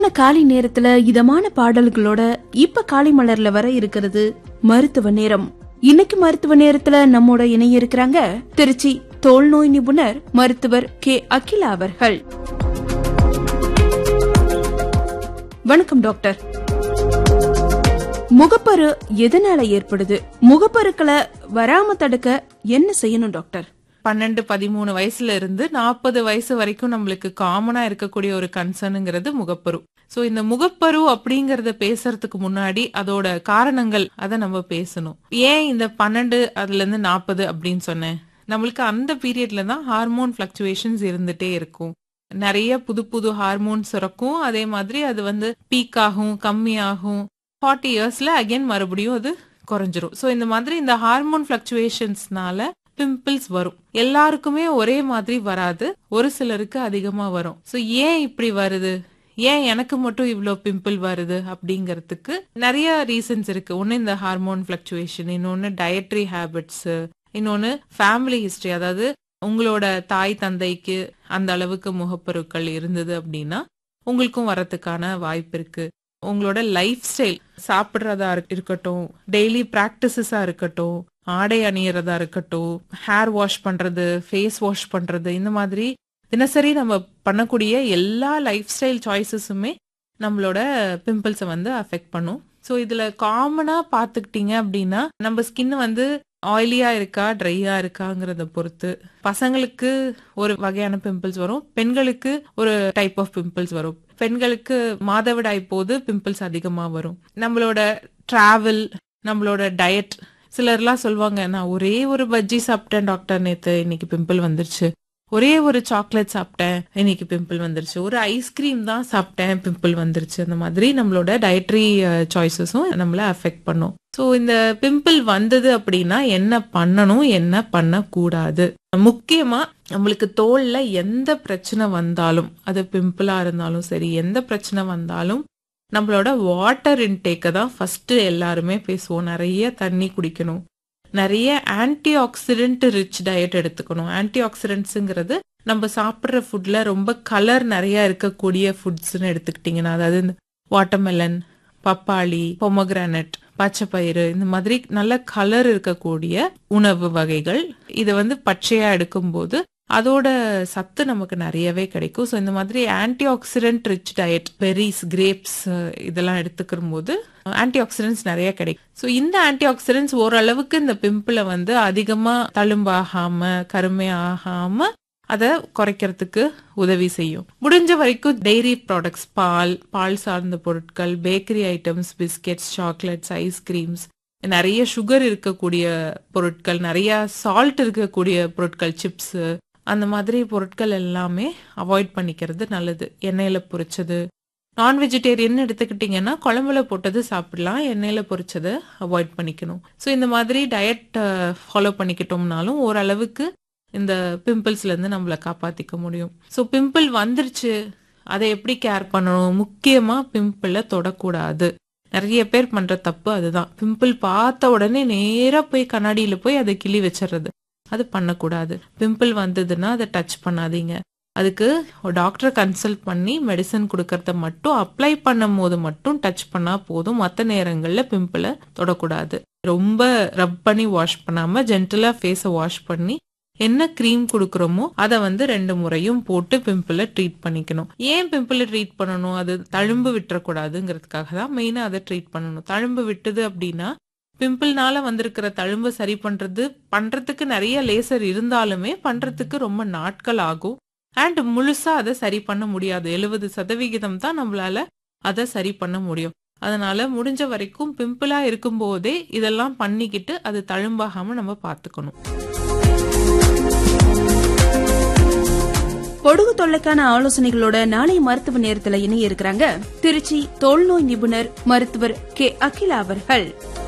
காலை நேரத்துல இதமான பாடல்களோட இப்ப காலை மலர்ல வர இருக்கிறது மருத்துவ நேரம் இன்னைக்கு மருத்துவ நேரத்துல நம்மோட இணைய இருக்கிறாங்க திருச்சி தோல் நோய் நிபுணர் மருத்துவர் கே அகிலா அவர்கள் வணக்கம் டாக்டர் முகப்பரு எதனால ஏற்படுது முகப்பருக்களை வராம தடுக்க என்ன செய்யணும் டாக்டர் பன்னெண்டு பதிமூணு வயசுல இருந்து நாற்பது வயசு வரைக்கும் நம்மளுக்கு காமனா இருக்கக்கூடிய ஒரு கன்சர்னுங்கிறது முகப்பரு சோ இந்த முகப்பரு அப்படிங்கறத பேசுறதுக்கு முன்னாடி அதோட காரணங்கள் அதை நம்ம பேசணும் ஏன் இந்த பன்னெண்டு அதுல இருந்து நாற்பது அப்படின்னு சொன்னேன் நம்மளுக்கு அந்த பீரியட்ல தான் ஹார்மோன் பிளக்சுவேஷன்ஸ் இருந்துட்டே இருக்கும் நிறைய புது புது ஹார்மோன் சுரக்கும் அதே மாதிரி அது வந்து பீக் ஆகும் கம்மியாகும் ஃபார்ட்டி இயர்ஸ்ல அகைன் மறுபடியும் அது குறைஞ்சிரும் ஸோ இந்த மாதிரி இந்த ஹார்மோன் பிளக்சுவேஷன்ஸ்னால பிம்பிள்ஸ் வரும் எல்லாருக்குமே ஒரே மாதிரி வராது ஒரு சிலருக்கு அதிகமா வரும் ஸோ ஏன் இப்படி வருது ஏன் எனக்கு மட்டும் இவ்ளோ பிம்பிள் வருது அப்படிங்கறதுக்கு நிறைய ரீசன்ஸ் இருக்கு ஒன்னு இந்த ஹார்மோன் பிளக்சுவேஷன் இன்னொன்னு டயட்ரி ஹேபிட்ஸ் இன்னொன்னு ஃபேமிலி ஹிஸ்டரி அதாவது உங்களோட தாய் தந்தைக்கு அந்த அளவுக்கு முகப்பருக்கள் இருந்தது அப்படின்னா உங்களுக்கும் வரதுக்கான வாய்ப்பு இருக்கு உங்களோட லைஃப் ஸ்டைல் சாப்பிட்றதா இருக்கட்டும் டெய்லி ப்ராக்டிசஸா இருக்கட்டும் ஆடை அணியறதா இருக்கட்டும் ஹேர் வாஷ் பண்றது ஃபேஸ் வாஷ் பண்றது இந்த மாதிரி தினசரி நம்ம பண்ணக்கூடிய எல்லா லைஃப் ஸ்டைல் சாய்ஸஸுமே நம்மளோட பிம்பிள்ஸை வந்து அஃபெக்ட் பண்ணும் ஸோ இதுல காமனா பாத்துக்கிட்டீங்க அப்படின்னா நம்ம ஸ்கின் வந்து ஆயிலியா இருக்கா ட்ரையா இருக்காங்கிறத பொறுத்து பசங்களுக்கு ஒரு வகையான பிம்பிள்ஸ் வரும் பெண்களுக்கு ஒரு டைப் ஆஃப் பிம்பிள்ஸ் வரும் பெண்களுக்கு மாதவிடாய் போது பிம்பிள்ஸ் அதிகமா வரும் நம்மளோட டிராவல் நம்மளோட டயட் சிலர்லாம் சொல்லுவாங்க நான் ஒரே ஒரு பஜ்ஜி சாப்பிட்டேன் டாக்டர் நேத்து இன்னைக்கு பிம்பிள் வந்துருச்சு ஒரே ஒரு சாக்லேட் சாப்பிட்டேன் இன்னைக்கு பிம்பிள் வந்துருச்சு ஒரு ஐஸ்கிரீம் தான் சாப்பிட்டேன் பிம்பிள் வந்துருச்சு அந்த மாதிரி நம்மளோட டயட்ரி சாய்ஸஸும் நம்மள அஃபெக்ட் பண்ணும் ஸோ இந்த பிம்பிள் வந்தது அப்படின்னா என்ன பண்ணணும் என்ன பண்ணக்கூடாது முக்கியமா நம்மளுக்கு தோல்ல எந்த பிரச்சனை வந்தாலும் அது பிம்பிளா இருந்தாலும் சரி எந்த பிரச்சனை வந்தாலும் நம்மளோட வாட்டர் இன்டேக்கை தான் ஃபர்ஸ்ட் எல்லாருமே பேசுவோம் நிறைய தண்ணி குடிக்கணும் நிறைய ஆன்டி ஆக்சிடென்ட் ரிச் டயட் எடுத்துக்கணும் ஆன்டி ஆக்சிடென்ட்ஸுங்கிறது நம்ம சாப்பிட்ற ஃபுட்ல ரொம்ப கலர் நிறைய இருக்கக்கூடிய ஃபுட்ஸ்னு எடுத்துக்கிட்டிங்கன்னா அதாவது இந்த வாட்டர்மெலன் பப்பாளி பொமோகிரானட் பச்சைப்பயிறு இந்த மாதிரி நல்ல கலர் இருக்கக்கூடிய உணவு வகைகள் இதை வந்து பச்சையா எடுக்கும்போது அதோட சத்து நமக்கு நிறையவே கிடைக்கும் ஸோ இந்த மாதிரி antioxidant rich diet berries grapes இதெல்லாம் எடுத்துக்கிற போது ஆன்டி ஆக்சிடென்ட்ஸ் நிறைய கிடைக்கும் ஸோ இந்த ஆன்டி ஆக்சிடென்ட்ஸ் ஓரளவுக்கு இந்த பிம்பிளை வந்து அதிகமா தழும்பாகாம கருமையாகாம அதை குறைக்கிறதுக்கு உதவி செய்யும் முடிஞ்ச வரைக்கும் டெய்ரி ப்ராடக்ட்ஸ் பால் பால் சார்ந்த பொருட்கள் bakery items biscuits chocolates ice creams நிறைய சுகர் இருக்கக்கூடிய பொருட்கள் நிறைய சால்ட் இருக்கக்கூடிய பொருட்கள் சிப்ஸ் அந்த மாதிரி பொருட்கள் எல்லாமே அவாய்ட் பண்ணிக்கிறது நல்லது எண்ணெயில பொரிச்சது நான் வெஜிடேரியன் எடுத்துக்கிட்டிங்கன்னா குழம்புல போட்டது சாப்பிடலாம் எண்ணெயில பொரிச்சதை அவாய்ட் பண்ணிக்கணும் ஸோ இந்த மாதிரி டயட் ஃபாலோ பண்ணிக்கிட்டோம்னாலும் ஓரளவுக்கு இந்த பிம்பிள்ஸ்ல இருந்து நம்மளை காப்பாத்திக்க முடியும் ஸோ பிம்பிள் வந்துருச்சு அதை எப்படி கேர் பண்ணணும் முக்கியமா பிம்பிளை தொடக்கூடாது நிறைய பேர் பண்ற தப்பு அதுதான் பிம்பிள் பார்த்த உடனே நேரா போய் கண்ணாடியில போய் அதை கிளி வச்சிடுறது அது பண்ணக்கூடாது பிம்பிள் வந்ததுன்னா அதை டச் பண்ணாதீங்க அதுக்கு டாக்டரை கன்சல்ட் பண்ணி மெடிசன் கொடுக்கறத மட்டும் அப்ளை பண்ணும் போது மட்டும் டச் பண்ணா போதும் மற்ற நேரங்கள்ல பிம்பிளை தொடக்கூடாது ரொம்ப ரப் பண்ணி வாஷ் பண்ணாம ஜென்டலா ஃபேஸை வாஷ் பண்ணி என்ன க்ரீம் கொடுக்குறோமோ அதை வந்து ரெண்டு முறையும் போட்டு பிம்பிளை ட்ரீட் பண்ணிக்கணும் ஏன் பிம்பிளை ட்ரீட் பண்ணணும் அது தழும்பு விட்டுறக்கூடாதுங்கிறதுக்காக தான் மெயினாக அதை ட்ரீட் பண்ணணும் தழும்பு விட்டுது அப்படின்னா பிம்பிள்னால வந்திருக்கிற தழும்பை சரி பண்றது பண்றதுக்கு நிறைய லேசர் இருந்தாலுமே பண்றதுக்கு ரொம்ப நாட்கள் ஆகும் அண்ட் முழுசா அதை சரி பண்ண முடியாது எழுபது சதவிகிதம் தான் நம்மளால அதை சரி பண்ண முடியும் அதனால முடிஞ்ச வரைக்கும் பிம்பிளா இருக்கும் போதே இதெல்லாம் பண்ணிக்கிட்டு அது தழும்பாகாம நம்ம பார்த்துக்கணும் பொடுகு தொல்லைக்கான ஆலோசனைகளோட நாளைய மருத்துவ நேரத்துல இணைய இருக்கிறாங்க திருச்சி தோல் நோய் நிபுணர் மருத்துவர் கே அகிலா அவர்கள்